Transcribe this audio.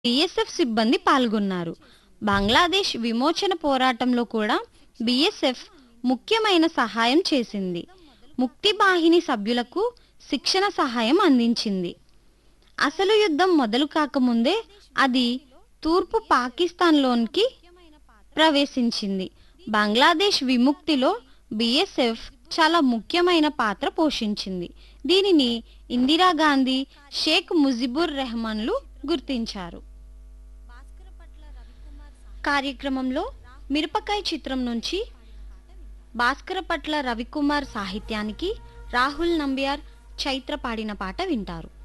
BSF సిబ్బంది పాల్గొన్నారు బంగ్లాదేశ్ విమోచన పోరాటంలో కూడా బీఎస్ఎఫ్ ముఖ్యమైన సహాయం చేసింది ముక్తి బాహిని సభ్యులకు శిక్షణ సహాయం అందించింది అసలు యుద్ధం మొదలు కాకముందే అది తూర్పు పాకిస్తాన్లోనికి ప్రవేశించింది బంగ్లాదేశ్ విముక్తిలో బీఎస్ఎఫ్ చాలా ముఖ్యమైన పాత్ర పోషించింది దీనిని ఇందిరాగాంధీ షేక్ ముజిబుర్ రెహమాన్లు గుర్తించారు కార్యక్రమంలో మిరపకాయ చిత్రం నుంచి భాస్కరపట్ల రవికుమార్ సాహిత్యానికి రాహుల్ నంబ్యార్ చైత్ర పాడిన పాట వింటారు